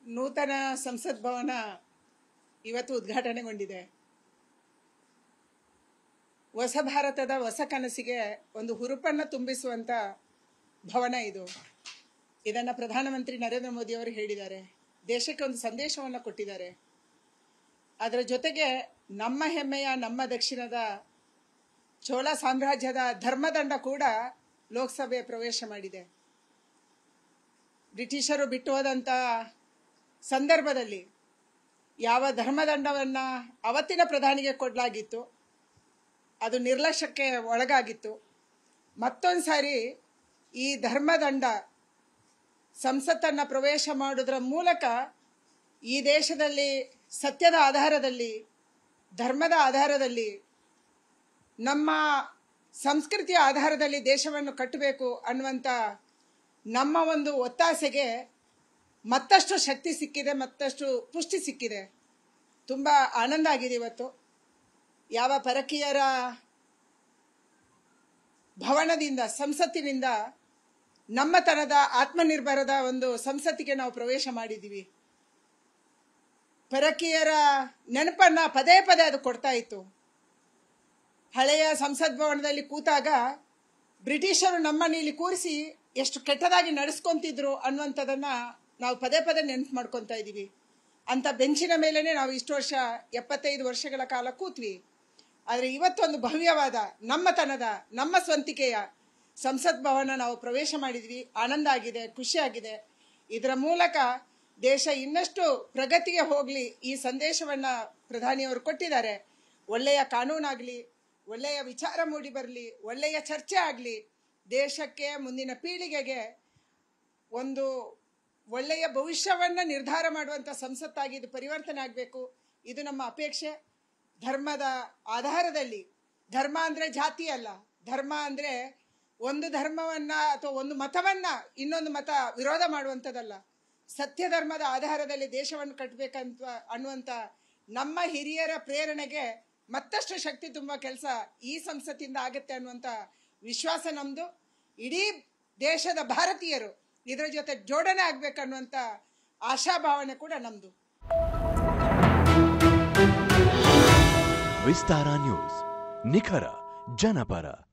ನೂತನ ಸಂಸತ್ ಭವನ ಇವತ್ತು ಉದ್ಘಾಟನೆಗೊಂಡಿದೆ ಹೊಸ ಭಾರತದ ಹೊಸ ಕನಸಿಗೆ ಒಂದು ಹುರುಪನ್ನು ತುಂಬಿಸುವಂತ ಭವನ ಇದು ಇದನ್ನು ಪ್ರಧಾನಮಂತ್ರಿ ನರೇಂದ್ರ ಮೋದಿ ಅವರು ಹೇಳಿದ್ದಾರೆ ದೇಶಕ್ಕೆ ಒಂದು ಸಂದೇಶವನ್ನು ಕೊಟ್ಟಿದ್ದಾರೆ ಅದರ ಜೊತೆಗೆ ನಮ್ಮ ಹೆಮ್ಮೆಯ ನಮ್ಮ ದಕ್ಷಿಣದ ಚೋಳ ಸಾಮ್ರಾಜ್ಯದ ಧರ್ಮದಂಡ ಕೂಡ ಲೋಕಸಭೆ ಪ್ರವೇಶ ಮಾಡಿದೆ ಬ್ರಿಟಿಷರು ಬಿಟ್ಟು ಹೋದಂಥ ಸಂದರ್ಭದಲ್ಲಿ ಯಾವ ಧರ್ಮದಂಡವನ್ನು ಅವತ್ತಿನ ಪ್ರಧಾನಿಗೆ ಕೊಡಲಾಗಿತ್ತು ಅದು ನಿರ್ಲಕ್ಷ್ಯಕ್ಕೆ ಒಳಗಾಗಿತ್ತು ಮತ್ತೊಂದು ಸಾರಿ ಈ ಧರ್ಮದಂಡ ಸಂಸತ್ತನ್ನು ಪ್ರವೇಶ ಮಾಡುವುದರ ಮೂಲಕ ಈ ದೇಶದಲ್ಲಿ ಸತ್ಯದ ಆಧಾರದಲ್ಲಿ ಧರ್ಮದ ಆಧಾರದಲ್ಲಿ ನಮ್ಮ ಸಂಸ್ಕೃತಿಯ ಆಧಾರದಲ್ಲಿ ದೇಶವನ್ನು ಕಟ್ಟಬೇಕು ಅನ್ನುವಂಥ ನಮ್ಮ ಒಂದು ಒತ್ತಾಸೆಗೆ ಮತ್ತಷ್ಟು ಶಕ್ತಿ ಸಿಕ್ಕಿದೆ ಮತ್ತಷ್ಟು ಪುಷ್ಟಿ ಸಿಕ್ಕಿದೆ ತುಂಬ ಆನಂದ ಆಗಿದೆ ಇವತ್ತು ಯಾವ ಪರಕೀಯರ ಭವನದಿಂದ ಸಂಸತ್ತಿನಿಂದ ನಮ್ಮತನದ ಆತ್ಮನಿರ್ಭರದ ಒಂದು ಸಂಸತ್ತಿಗೆ ನಾವು ಪ್ರವೇಶ ಮಾಡಿದ್ದೀವಿ ಪರಕೀಯರ ನೆನಪನ್ನ ಪದೇ ಪದೇ ಅದು ಕೊಡ್ತಾ ಇತ್ತು ಹಳೆಯ ಸಂಸತ್ ಭವನದಲ್ಲಿ ಕೂತಾಗ ಬ್ರಿಟಿಷರು ನಮ್ಮನ್ನು ಇಲ್ಲಿ ಕೂರಿಸಿ ಎಷ್ಟು ಕೆಟ್ಟದಾಗಿ ನಡೆಸ್ಕೊಂತಿದ್ರು ಅನ್ನುವಂಥದ್ದನ್ನ ನಾವು ಪದೇ ಪದೇ ನೆನಪು ಮಾಡ್ಕೊತಾ ಇದ್ದೀವಿ ಅಂತ ಬೆಂಚಿನ ಮೇಲೇನೆ ನಾವು ಇಷ್ಟು ವರ್ಷ ಎಪ್ಪತ್ತೈದು ವರ್ಷಗಳ ಕಾಲ ಕೂತ್ವಿ ಆದರೆ ಇವತ್ತೊಂದು ಭವ್ಯವಾದ ನಮ್ಮತನದ ನಮ್ಮ ಸ್ವಂತಿಕೆಯ ಸಂಸತ್ ಭವನ ನಾವು ಪ್ರವೇಶ ಮಾಡಿದ್ವಿ ಆನಂದ ಆಗಿದೆ ಖುಷಿಯಾಗಿದೆ ಇದರ ಮೂಲಕ ದೇಶ ಇನ್ನಷ್ಟು ಪ್ರಗತಿಗೆ ಹೋಗಲಿ ಈ ಸಂದೇಶವನ್ನ ಪ್ರಧಾನಿಯವರು ಕೊಟ್ಟಿದ್ದಾರೆ ಒಳ್ಳೆಯ ಕಾನೂನಾಗಲಿ ಒಳ್ಳೆಯ ವಿಚಾರ ಮೂಡಿ ಬರಲಿ ಒಳ್ಳೆಯ ಚರ್ಚೆ ಆಗಲಿ ದೇಶಕ್ಕೆ ಮುಂದಿನ ಪೀಳಿಗೆಗೆ ಒಂದು ಒಳ್ಳೆಯ ಭವಿಷ್ಯವನ್ನ ನಿರ್ಧಾರ ಮಾಡುವಂಥ ಸಂಸತ್ತಾಗಿ ಇದು ಪರಿವರ್ತನೆ ಆಗಬೇಕು ಇದು ನಮ್ಮ ಅಪೇಕ್ಷೆ ಧರ್ಮದ ಆಧಾರದಲ್ಲಿ ಧರ್ಮ ಅಂದರೆ ಜಾತಿ ಅಲ್ಲ ಧರ್ಮ ಅಂದರೆ ಒಂದು ಧರ್ಮವನ್ನ ಅಥವಾ ಒಂದು ಮತವನ್ನ ಇನ್ನೊಂದು ಮತ ವಿರೋಧ ಮಾಡುವಂಥದ್ದಲ್ಲ ಸತ್ಯ ಧರ್ಮದ ಆಧಾರದಲ್ಲಿ ದೇಶವನ್ನು ಕಟ್ಟಬೇಕಂತ ಅನ್ನುವಂಥ ನಮ್ಮ ಹಿರಿಯರ ಪ್ರೇರಣೆಗೆ ಮತ್ತಷ್ಟು ಶಕ್ತಿ ತುಂಬ ಕೆಲಸ ಈ ಸಂಸತ್ತಿಂದ ಆಗುತ್ತೆ ಅನ್ನುವಂಥ ವಿಶ್ವಾಸ ನಮ್ಮದು ಇಡೀ ದೇಶದ ಭಾರತೀಯರು ಇದರ ಜೊತೆ ಜೋಡಣೆ ಆಗ್ಬೇಕನ್ನುವಂಥ ಆಶಾಭಾವನೆ ಕೂಡ ನಮ್ಮದು ವಿಸ್ತಾರ ನ್ಯೂಸ್ ನಿಖರ ಜನಪರ